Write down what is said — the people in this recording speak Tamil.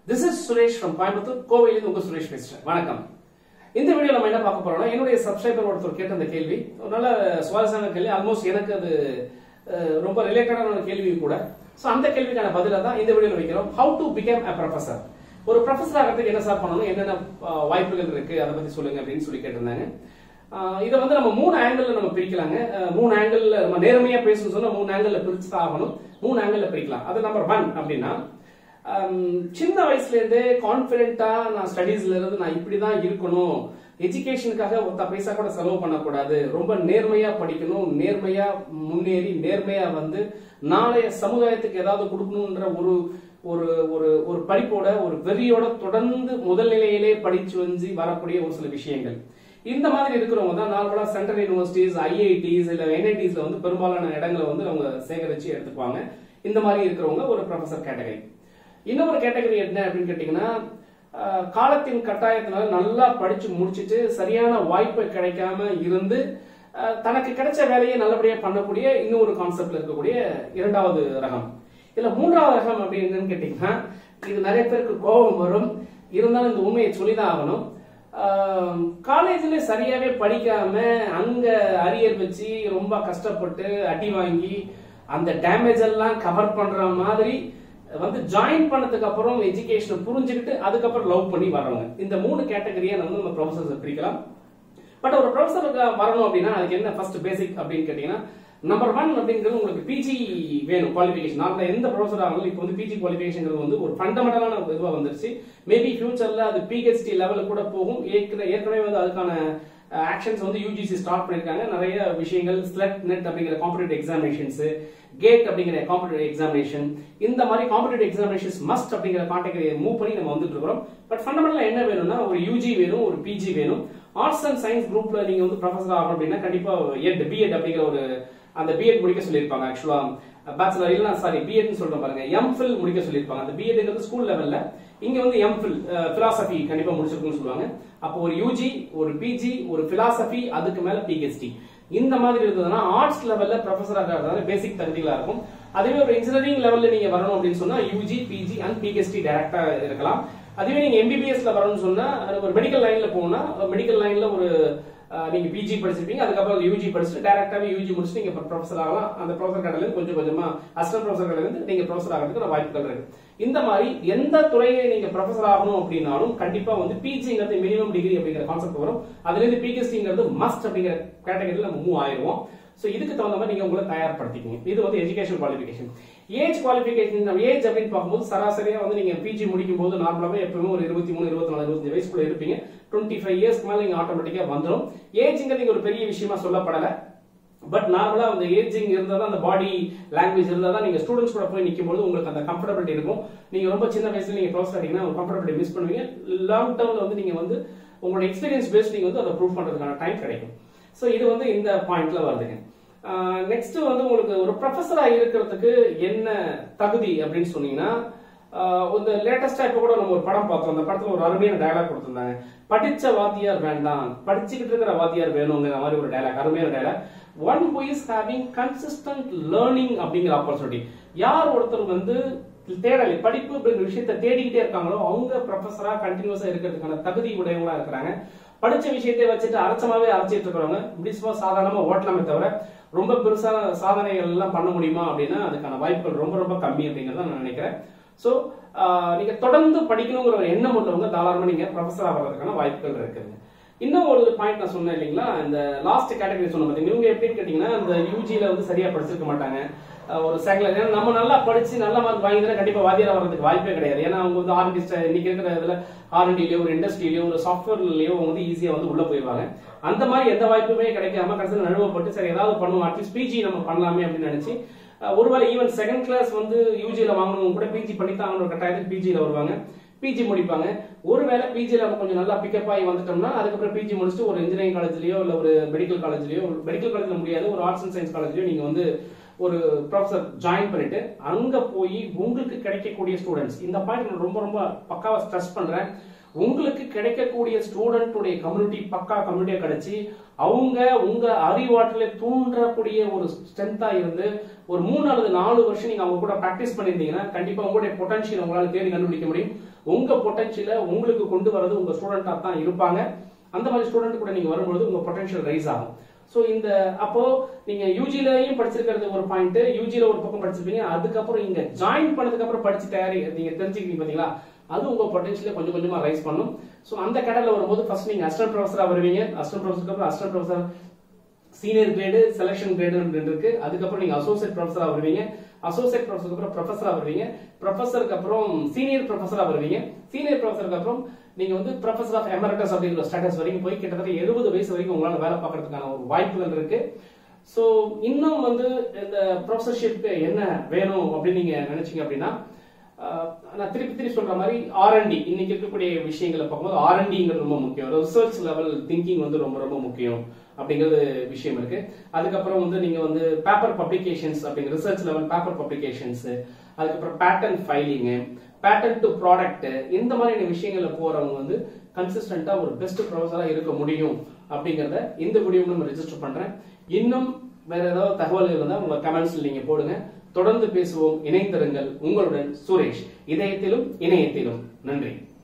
this is Suresh from Coimbatore கோவையிலிருந்து உங்க சுரேஷ் பேசுறேன் வணக்கம் இந்த வீடியோ நம்ம என்ன பார்க்க போறோம்னா என்னுடைய சப்ஸ்கிரைபர் ஒருத்தர் கேட்ட அந்த கேள்வி ஒரு நல்ல சுவாரஸ்யமான கேள்வி ஆல்மோஸ்ட் எனக்கு அது அஹ், ரொம்ப ரிலேட்டடான கேள்வி கூட ஸோ அந்த கேள்விக்கான பதிலாக தான் இந்த வீடியோல வைக்கிறோம் how to become a professor ஒரு ப்ரொஃபஸர் ஆகிறதுக்கு என்ன சார் பண்ணணும் என்னென்ன அஹ், வாய்ப்புகள் இருக்கு அதை பத்தி சொல்லுங்க அப்படின்னு சொல்லி கேட்டிருந்தாங்க ஆஹ் இதை வந்து நம்ம மூணு ஆங்கிள் நம்ம பிரிக்கலாங்க அஹ் மூணு ஆங்கிள் நம்ம நேர்மையா பேசணும்னு சொன்னா மூணு ஆங்கிள் பிரிச்சு தான் ஆகணும் மூணு ஆங்கிள் பிரிக்கலாம் அது நம்பர் ஒன் அப்படின்னா ஆம், சின்ன வயசுல இருந்தே கான்பிடென்ட்டா நான் ஸ்டடீஸ்ல இருந்து நான் இப்படிதான் இருக்கணும் எஜுகேஷனுக்காக ஒத்த பைசா கூட செலவு பண்ணக்கூடாது ரொம்ப நேர்மையா படிக்கணும் நேர்மையா முன்னேறி நேர்மையா வந்து நாளைய சமுதாயத்துக்கு ஏதாவது கொடுக்கணுன்ற ஒரு ஒரு ஒரு ஒரு படிப்போட ஒரு வெறியோட தொடர்ந்து முதல் நிலையிலே படிச்சு வந்து வரக்கூடிய ஒரு சில விஷயங்கள் இந்த மாதிரி இருக்கிறவங்க தான் நார்மலா சென்ட்ரல் யூனிவர்சிட்டிஸ் ஐஐடிஸ் இல்ல என்ஐடிஸ்ல வந்து பெரும்பாலான இடங்களை வந்து அவங்க சேகரிச்சு எடுத்துக்குவாங்க இந்த மாதிரி இருக்கிறவங்க ஒரு ப்ரொஃபசர் கேட்டகரி இன்னொரு கேட்டகரி என்ன அப்படின்னு கேட்டீங்கன்னா ஆஹ், காலத்தின் கட்டாயத்தினால நல்லா படிச்சு முடிச்சிட்டு சரியான வாய்ப்பு கிடைக்காம இருந்து ஆஹ், தனக்கு கிடைச்ச வேலையை நல்லபடியா பண்ணக்கூடிய இன்னொரு கான்செப்ட்ல இருக்கக்கூடிய இரண்டாவது ரகம் இல்ல மூன்றாவது ரகம் அப்படின்னு என்னன்னு கேட்டீங்கன்னா இது நிறைய பேருக்கு கோபம் வரும் இருந்தாலும் இந்த உண்மையை சொல்லிதான் ஆகணும் காலேஜ்ல சரியாவே படிக்காம அங்க அரியர் வச்சு ரொம்ப கஷ்டப்பட்டு அடி வாங்கி அந்த டேமேஜ் எல்லாம் கவர் பண்ற மாதிரி வந்து ஜாயின் பண்ணதுக்கு அப்புறம் எஜுகேஷனை புரிஞ்சுக்கிட்டு அதுக்கப்புறம் லவ் பண்ணி வர்றவங்க இந்த மூணு கேட்டகரியை நம்ம நம்ம ப்ரொஃபசர்ஸ் பிரிக்கலாம் பட் ஒரு ப்ரொஃபஸருக்கு வரணும் அப்படின்னா அதுக்கு என்ன ஃபர்ஸ்ட் பேசிக் அப்படின்னு கேட்டீங்கன்னா நம்பர் ஒன் அப்படிங்கிறது உங்களுக்கு பிஜி வேணும் குவாலிஃபிகேஷன் நார்மலா எந்த ப்ரொஃபஸர் ஆகணும் இப்போ வந்து பிஜி குவாலிஃபிகேஷன் வந்து ஒரு ஃபண்டமெண்டலான இதுவா வந்துருச்சு மேபி ஃபியூச்சர்ல அது பிஹெச்டி லெவலில் கூட போகும் ஏற்கனவே ஏற்கனவே வந்து அதுக்கான ஆக்ஷன்ஸ் வந்து யூஜிசி ஸ்டார்ட் பண்ணிருக்காங்க நிறைய விஷயங்கள் ஸ்லெட் நெட் அப்படிங்கிற காம்படிட்டிவ் எக்ஸாமினேஷன்ஸ் கேட் அப்படிங்கிற காம்படிட்டிவ் எக்ஸாமினேஷன் இந்த மாதிரி காம்படிட்டிவ் எக்ஸாமினேஷன்ஸ் மஸ்ட் அப்படிங்கிற காட்டகரியை மூவ் பண்ணி நம்ம வந்துட்டு இருக்கிறோம் பட் ஃபண்டமெண்டலா என்ன வேணும்னா ஒரு யூஜி வேணும் ஒரு பிஜி வேணும் ஆர்ட்ஸ் அண்ட் சயின்ஸ் குரூப்ல நீங்க வந்து ப்ரொஃபஸர் ஆகணும் அப்படின்னா கண்டிப்பா எட் பிஎட் அப்படிங்கிற ஒரு அந்த பிஎட் முடிக்க சொல்லியிருப்பாங்க ஆக்சுவலா பேச்சுலர் இல்ல சாரி பிஎட்னு சொல்றேன் பாருங்க எம்ஃபில் முடிக்க சொல்லியிருப்பாங்க அந்த பிஎட்ங்கிறது ஸ்கூல் லெவல்ல இங்க வந்து எம்ஃபில் பிலாசபி கண்டிப்பா முடிச்சிருக்கும்னு சொல்லுவாங்க அப்போ ஒரு யூஜி ஒரு பிஜி ஒரு பிலாசபி அதுக்கு மேல பிஹெச்டி இந்த மாதிரி இருந்ததுன்னா ஆர்ட்ஸ் லெவல்ல ப்ரொஃபஸர் ஆகிறதுனால பேசிக் தகுதிகளா இருக்கும் அதுவே ஒரு இன்ஜினியரிங் லெவல்ல நீங்க வரணும் அப்படின்னு சொன்னா யூஜி பிஜி அண்ட் பிஹெச்டி டைரக்டா இருக்கலாம் அதுவே நீங்க எம்பிபிஎஸ்ல வரணும்னு சொன்னா அது ஒரு மெடிக்கல் லைன்ல போனா மெடிக்கல் லைன்ல ஒரு அஹ், நீங்க பிஜி படிச்சிருப்பீங்க அதுக்கப்புறம் யூஜி படிச்சுட்டு டேரக்டாவே யூஜி முடிச்சுட்டு நீங்க ப்ரொஃபஸர் ஆகலாம் அந்த ப்ரொஃபஸர் கடல கொஞ்சம் கொஞ்சமா அசிஸ்டன்ட் ப்ரொஃபஸர் கடல இருந்து நீங்க ப்ரொஃபஸர் ஆகிறதுக்கு வாய்ப்புகள் இருக்கு இந்த மாதிரி எந்த துறையை நீங்க ப்ரொஃபஸர் ஆகணும் அப்படின்னாலும் கண்டிப்பா வந்து பிஜிங்கிறது மினிமம் டிகிரி அப்படிங்கிற கான்செப்ட் வரும் அதுல இருந்து பிஹெச்டிங்கிறது மஸ்ட் அப்படிங்கிற கேட்டகரியில் நம்ம மூவ் ஆயிருவோம் சோ இதுக்கு தகுந்த மாதிரி நீங்க உங்களை தயார்படுத்திக்கங்க இது வந்து education qualification age qualification age அப்படின்னு பார்க்கும்போது சராசரியா வந்து நீங்க பிஜி முடிக்கும் போது நார்மலாவே எப்பவுமே ஒரு இருபத்தி மூணு இருபத்தி நாலு இருபத்தஞ்சு வயசுக்குள்ள இருப்பீங்க டுவெண்ட்டி ஃபைவ் இயர்ஸ்க்கு மேல நீங்க ஆட்டோமேட்டிக்கா வந்துடும் ஏஜ்ங்கிறது இங்க ஒரு பெரிய விஷயமா சொல்லப்படல பட் நார்மலா அந்த ஏஜிங் இருந்தா தான் அந்த பாடி லாங்குவேஜ் இருந்தா தான் நீங்க ஸ்டூடெண்ட்ஸ் கூட போய் நிற்கும் போது உங்களுக்கு அந்த கம்ஃபர்டபிலிட்டி இருக்கும் நீங்க ரொம்ப சின்ன வயசுல நீங்க க்ளோஸ் ஆட்டீங்கன்னா ஒரு கம்ஃபர்டபிலிட்டி மிஸ் பண்ணுவீங்க லாங் டேர்ம்ல வந்து நீங்க வந்து உங்களோட எக்ஸ்பீரியன்ஸ் பேஸ்ட் நீங்க வந்து அதை ப்ரூவ் பண்றதுக்கான டைம் கிடைக்கும் சோ இது வந்து இந்த பாயிண்ட்ல வருதுங்க நெக்ஸ்ட் வந்து உங்களுக்கு ஒரு ப்ரொஃபஸரா இருக்கிறதுக்கு என்ன தகுதி அப்படின்னு சொன்னீங்கன்னா ஆஹ் இந்த லேட்டஸ்டா இப்ப கூட நம்ம ஒரு படம் பார்த்தோம் அந்த படத்துல ஒரு அருமையான டயலாக் கொடுத்திருந்தாங்க படிச்ச வாத்தியார் வேண்டாம் படிச்சுக்கிட்டு இருக்கிற வாத்தியார் வேணுங்கிற மாதிரி ஒரு டயலாக் அருமையான dialogue one who is having consistent learning அப்படிங்கிற ஆப்பர்ச்சுனிட்டி யார் ஒருத்தர் வந்து தேடல் படிப்பு அப்படிங்கிற விஷயத்தை தேடிக்கிட்டே இருக்காங்களோ அவங்க ப்ரொஃபஸரா கண்டினியூஸா இருக்கிறதுக்கான தகுதி உடையவங்களா இருக்கிறாங்க படிச்ச விஷயத்தை வச்சுட்டு அரைச்சமாவே அரைச்சிட்டு இருக்கிறவங்க இப்படி சும்மா சாதாரணமா ஓட்டலாமே தவிர ரொம்ப பெருசா சாதனைகள் எல்லாம் பண்ண முடியுமா அப்படின்னா அதுக்கான வாய்ப்புகள் ரொம்ப ரொம்ப கம்மி அப்படிங்கறத நான் நினைக்கிறேன் சோ நீங்க தொடர்ந்து படிக்கணுங்கிற ஒரு எண்ணம் உள்ளவங்க தாராளமா நீங்க ப்ரொஃபஸர் ஆகிறதுக்கான வாய்ப்புகள் இருக்குங்க இன்னும் ஒரு பாயிண்ட் நான் சொன்னேன் இல்லைங்களா இந்த லாஸ்ட் கேட்டகரி சொன்ன பாத்தீங்க இவங்க எப்படின்னு கேட்டீங்கன்னா இந்த யூஜில வந்து சரியா படிச்சிருக்க மாட்டாங்க அஹ் ஒரு செகண்ட் ஏன்னா நம்ம நல்லா படிச்சு நல்ல மார்க் வாங்கினா கண்டிப்பா வாத்தியார் வர்றதுக்கு வாய்ப்பே கிடையாது ஏன்னா அவங்க வந்து ஆர்டி இன்னைக்கு இருக்கிற இதுல ஆர்டிலயோ ஒரு இண்டஸ்ட்ரியிலயோ ஒரு சாஃப்ட்வேர்லயோ அவங்க வந்து ஈஸியா வந்து உள்ள போயிடுவாங்க அந்த மாதிரி எந்த வாய்ப்புமே கிடைக்காம கடைசியில் நழுவப்பட்டு சரி ஏதாவது பண்ணுவோம் அட்லீஸ்ட் பிஜி நம்ம பண்ணலாமே அப்படின்னு நினைச்சு அஹ் ஒருவேளை ஈவன் செகண்ட் கிளாஸ் வந்து யூஜில வாங்கணும் கூட பிஜி பண்ணித்தாங்கன்னு ஒரு கட்டாயத்துக்கு பிஜில வருவாங்க பிஜி முடிப்பாங்க ஒருவேளை பிஜில நம்ம கொஞ்சம் நல்லா பிக்கப் ஆகி வந்துட்டோம்னா அதுக்கப்புறம் பிஜி முடிச்சுட்டு ஒரு இன்ஜினியரிங் காலேஜ்லயோ இல்ல ஒரு மெடிக்கல் காலேஜ்லயோ மெடிக்கல் காலேஜ்ல முடியாது ஒரு ஆர்ட்ஸ் அண்ட் சயின்ஸ் காலேஜ்லயோ நீங்க வந்து ஒரு ப்ரொஃபசர் ஜாயின் பண்ணிட்டு அங்க போய் உங்களுக்கு கிடைக்கக்கூடிய ஸ்டூடெண்ட்ஸ் இந்த பாயிண்ட் நான் ரொம்ப ரொம்ப பக்காவா ஸ்ட்ரெஸ் பண்றேன் உங்களுக்கு கிடைக்கக்கூடிய ஸ்டூடெண்ட்டுடைய கம்யூனிட்டி பக்கா கம்யூனிட்டியா கிடைச்சி அவங்க உங்க அறிவாற்றலை தூண்டக்கூடிய ஒரு ஸ்ட்ரென்த்தா இருந்து ஒரு மூணு அல்லது நாலு வருஷம் நீங்க அவங்க கூட பிராக்டிஸ் பண்ணியிருந்தீங்கன்னா கண்டிப்பா உங்களுடைய பொட்டன்ஷியல் உங்களால தேடி கண்டுபிடிக்க முடியும் உங்க பொட்டன்ஷியலை உங்களுக்கு கொண்டு வர்றது உங்க ஸ்டூடெண்டா தான் இருப்பாங்க அந்த மாதிரி ஸ்டூடெண்ட் கூட நீங்க வரும்பொழுது உங்க பொட்டன்ஷியல் ரைஸ் ஆகும் ஸோ இந்த அப்போ நீங்க யூஜிலையும் படிச்சிருக்கிறது ஒரு பாயிண்ட் யூஜில ஒரு பக்கம் படிச்சிருப்பீங்க அதுக்கப்புறம் இங்க ஜாயின் பண்ணதுக்கு அப்புறம் படிச்சு தயாரி நீங்க தெரிஞ்சுக்கிறீங்க பாத்தீங்களா அது உங்க பொட்டன்ஷியலை கொஞ்சம் கொஞ்சமா ரைஸ் பண்ணும் ஸோ அந்த கடல்ல வரும்போது ஃபர்ஸ்ட் நீங்க அசிஸ்டன்ட் ப்ரொஃபஸரா வருவீங்க அசிஸ்டன்ட் ப்ரொஃபஸருக்கு அப்புறம் assistant professor senior grade selection grade இருக்கு அதுக்கப்புறம் நீங்க அசோசியேட் ப்ரொஃபஸரா வருவீங்க அசோசியேட் ப்ரொஃபஸருக்கு அப்புறம் ப்ரொஃபஸரா வருவீங்க ப்ரொஃபஸருக்கு அப்புறம் சீனியர் ப்ரொஃபஸரா வருவீங்க சீனியர் ப்ரொஃபஸருக்கு அப்புறம் நீங்க வந்து ப்ரொஃபஸர் ஆஃப் எமரட்டஸ் அப்படிங்கிற ஸ்டேட்டஸ் வரைக்கும் போய் கிட்டத்தட்ட எழுபது வயசு வரைக்கும் உங்களால வேலை பார்க்கறதுக்கான ஒரு வாய்ப்புகள் இருக்கு ஸோ இன்னும் வந்து இந்த ப்ரொஃபஸர்ஷிப் என்ன வேணும் அப்படின்னு நீங்க நினைச்சீங்க அப்படின்னா ஆஹ், நான் திருப்பி திருப்பி சொல்ற மாதிரி ஆர்என்டி இன்னைக்கு இருக்கக்கூடிய விஷயங்களை பார்க்கும்போது ஆர்என்டிங்கிறது ரொம்ப முக்கியம் ரிசர்ச் லெவல் திங்கிங் வந்து ரொம்ப ரொம்ப முக்கியம் அப்படிங்கிறது விஷயம் இருக்கு அதுக்கப்புறம் வந்து நீங்க வந்து பேப்பர் பப்ளிகேஷன்ஸ் அப்படிங்கிற ரிசர்ச் லெவல் பேப்பர் பப்ளிகேஷன்ஸ் அதுக்கப்புறம் patent filing patent to product இந்த மாதிரியான விஷயங்கள்ல போறவங்க வந்து கன்சிஸ்டண்டா ஒரு பெஸ்ட் ப்ரொஃபஸரா இருக்க முடியும் அப்படிங்கறத இந்த வீடியோ நம்ம ரெஜிஸ்டர் பண்றேன் இன்னும் வேற ஏதாவது தகவல்கள் இருந்தால் உங்க கமெண்ட்ஸ்ல நீங்க போடுங்க தொடர்ந்து பேசுவோம் இணைந்திருங்கள் உங்களுடன் சுரேஷ் இதயத்திலும் இணையத்திலும் நன்றி